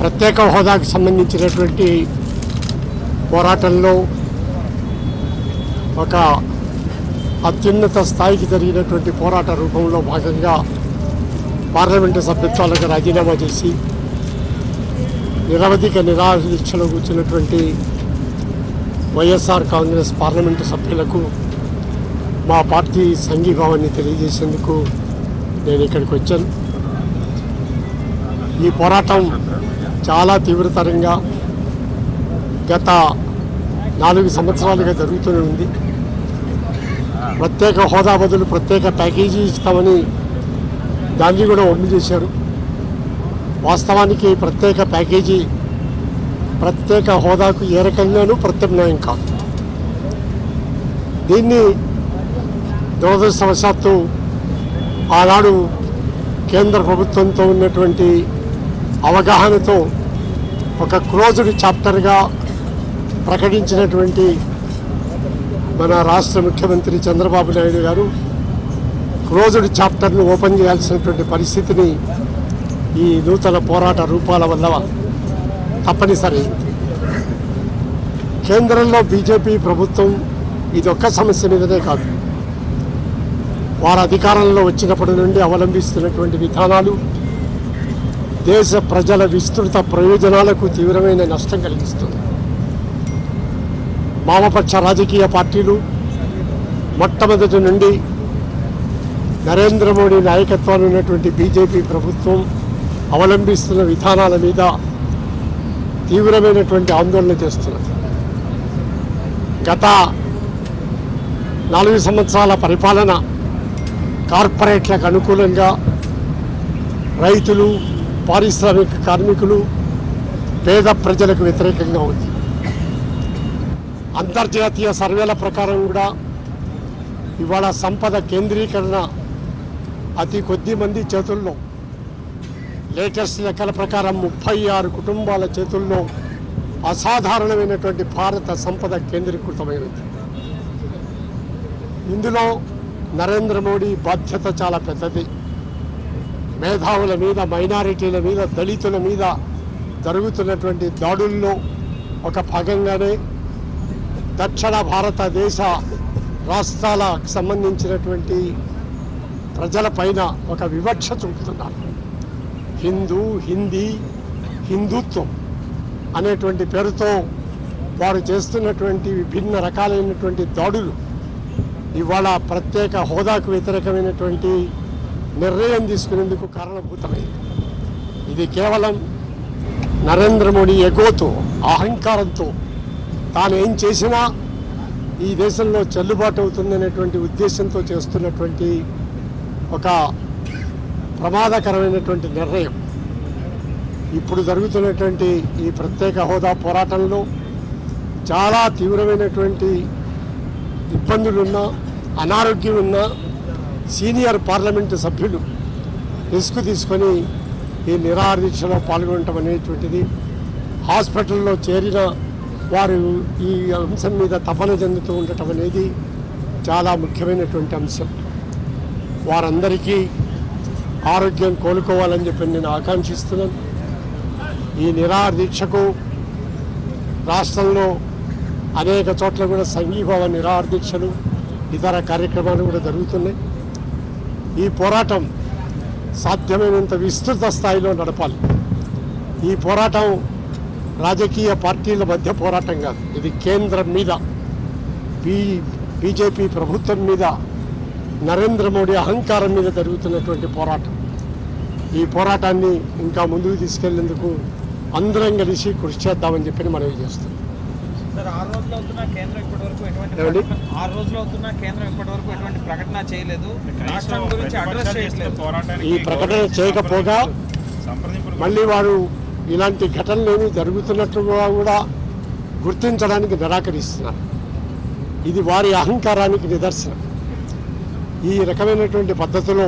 ప్రత్యేక హోదాకు సంబంధించినటువంటి పోరాటంలో ఒక అత్యున్నత స్థాయికి జరిగినటువంటి పోరాట రూపంలో భాగంగా పార్లమెంటు సభ్యత్వాలకు రాజీనామా చేసి నిరవధిక నిరాదీక్షలో కూర్చున్నటువంటి వైఎస్ఆర్ కాంగ్రెస్ పార్లమెంటు సభ్యులకు మా పార్టీ సంఘీభావాన్ని తెలియజేసేందుకు నేను ఇక్కడికి వచ్చాను ఈ పోరాటం చాలా తీవ్రతరంగా గత నాలుగు సంవత్సరాలుగా జరుగుతూనే ఉంది ప్రత్యేక హోదా బదులు ప్రత్యేక ప్యాకేజీ ఇస్తామని దాన్ని కూడా ఒమ్ము చేశారు వాస్తవానికి ప్రత్యేక ప్యాకేజీ ప్రత్యేక హోదాకు ఏ రకంగానూ ప్రత్యామ్నాయం కాదు దీన్ని దురదృష్టవశాత్తు ఆనాడు కేంద్ర ప్రభుత్వంతో ఉన్నటువంటి అవగాహనతో ఒక క్లోజ్డ్ చాప్టర్గా ప్రకటించినటువంటి మన రాష్ట్ర ముఖ్యమంత్రి చంద్రబాబు నాయుడు గారు క్లోజ్డ్ చాప్టర్ను ఓపెన్ చేయాల్సినటువంటి పరిస్థితిని ఈ నూతన పోరాట రూపాల వల్ల తప్పనిసరి కేంద్రంలో బీజేపీ ప్రభుత్వం ఇది ఒక్క సమస్య మీదనే కాదు వారు అధికారంలో వచ్చినప్పటి నుండి అవలంబిస్తున్నటువంటి విధానాలు దేశ ప్రజల విస్తృత ప్రయోజనాలకు తీవ్రమైన నష్టం కలిగిస్తుంది వామపక్ష రాజకీయ పార్టీలు మొట్టమొదటి నుండి నరేంద్ర మోడీ నాయకత్వాన్ని ఉన్నటువంటి బీజేపీ ప్రభుత్వం అవలంబిస్తున్న విధానాల మీద తీవ్రమైనటువంటి ఆందోళన చేస్తున్నది గత నాలుగు సంవత్సరాల పరిపాలన కార్పొరేట్లకు అనుకూలంగా రైతులు పారిశ్రామిక కార్మికులు పేద ప్రజలకు వ్యతిరేకంగా ఉంది అంతర్జాతీయ సర్వేల ప్రకారం కూడా ఇవాళ సంపద కేంద్రీకరణ అతి కొద్ది మంది చేతుల్లో లేటెస్ట్ లెక్కల ప్రకారం ముప్పై ఆరు కుటుంబాల చేతుల్లో అసాధారణమైనటువంటి భారత సంపద కేంద్రీకృతమైనది ఇందులో నరేంద్ర మోడీ బాధ్యత చాలా పెద్దది మేధావుల మీద మైనారిటీల మీద దళితుల మీద జరుగుతున్నటువంటి దాడుల్లో ఒక భాగంగానే దక్షిణ భారతదేశ రాష్ట్రాలకు సంబంధించినటువంటి ప్రజలపైన ఒక వివక్ష చూపుతున్నారు హిందూ హిందీ హిందుత్వం అనేటువంటి పేరుతో వారు చేస్తున్నటువంటి విభిన్న రకాలైనటువంటి దాడులు ఇవాళ ప్రత్యేక హోదాకు వ్యతిరేకమైనటువంటి నిర్ణయం తీసుకునేందుకు కారణభూతమైంది ఇది కేవలం నరేంద్ర మోడీ ఎగోతో అహంకారంతో తాను ఏం చేసినా ఈ దేశంలో చెల్లుబాటు అవుతుందనేటువంటి ఉద్దేశంతో చేస్తున్నటువంటి ఒక ప్రమాదకరమైనటువంటి నిర్ణయం ఇప్పుడు జరుగుతున్నటువంటి ఈ ప్రత్యేక హోదా పోరాటంలో చాలా తీవ్రమైనటువంటి ఇబ్బందులున్నా అనారోగ్యం ఉన్నా సీనియర్ పార్లమెంటు సభ్యులు రిస్క్ తీసుకొని ఈ నిరాదీక్షలో పాల్గొనటం అనేటువంటిది హాస్పిటల్లో చేరిన వారు ఈ అంశం మీద తపన చెందుతూ ఉండటం అనేది చాలా ముఖ్యమైనటువంటి అంశం వారందరికీ ఆరోగ్యం కోలుకోవాలని చెప్పి నేను ఆకాంక్షిస్తున్నాను ఈ నిరాహార దీక్షకు రాష్ట్రంలో అనేక చోట్ల కూడా సంఘీభావ నిరాహార దీక్షలు ఇతర కార్యక్రమాలు కూడా జరుగుతున్నాయి ఈ పోరాటం సాధ్యమైనంత విస్తృత స్థాయిలో నడపాలి ఈ పోరాటం రాజకీయ పార్టీల మధ్య పోరాటం కాదు ఇది కేంద్రం మీద బీ బీజేపీ ప్రభుత్వం మీద నరేంద్ర మోడీ అహంకారం మీద జరుగుతున్నటువంటి పోరాటం ఈ పోరాటాన్ని ఇంకా ముందుకు తీసుకెళ్లేందుకు అందరం కలిసి కృషి చేద్దామని చెప్పి మనవి చేస్తాం సార్ ఆరు రోజులు అవుతున్నా కేంద్రం ఇప్పటివరకు ఎటువంటి ఏమండి? ప్రకటన- ఆరు రోజులు అవుతున్నా కేంద్రం ఇప్పటివరకు ఎటువంటి ప్రకటన చేయలేదు రాష్ట్రం గురించి అడ్రస్ చేయట్లేదు ఈ ప్రకటన చేయకపోగా మళ్ళీ వారు ఇలాంటి ఘటనలు ఏమి జరుగుతున్నట్లుగా కూడా గుర్తించడానికి నిరాకరిస్తున్నారు ఇది వారి అహంకారానికి నిదర్శనం ఈ రకమైనటువంటి పద్ధతిలో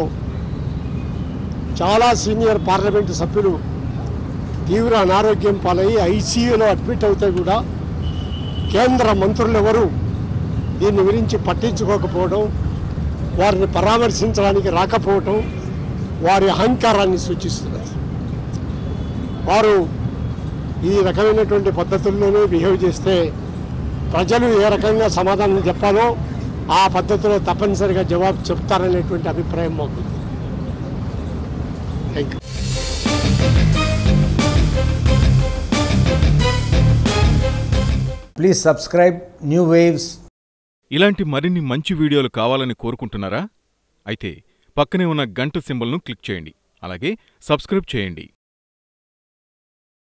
చాలా సీనియర్ పార్లమెంటు సభ్యులు తీవ్ర అనారోగ్యం పాలై ఐసీయూలో అడ్మిట్ అవుతే కూడా కేంద్ర మంత్రులు ఎవరు దీని గురించి పట్టించుకోకపోవడం వారిని పరామర్శించడానికి రాకపోవటం వారి అహంకారాన్ని సూచిస్తున్నది వారు ఈ రకమైనటువంటి పద్ధతుల్లోనే బిహేవ్ చేస్తే ప్రజలు ఏ రకంగా సమాధానం చెప్పాలో ఆ పద్ధతిలో తప్పనిసరిగా జవాబు చెప్తారనేటువంటి అభిప్రాయం మాకు thank you Please subscribe New Waves ఇలాంటి మరిన్ని మంచి వీడియోలు కావాలని కోరుకుంటున్నారా అయితే పక్కనే ఉన్న గంట సింబల్ను క్లిక్ చేయండి అలాగే సబ్స్క్రైబ్ చేయండి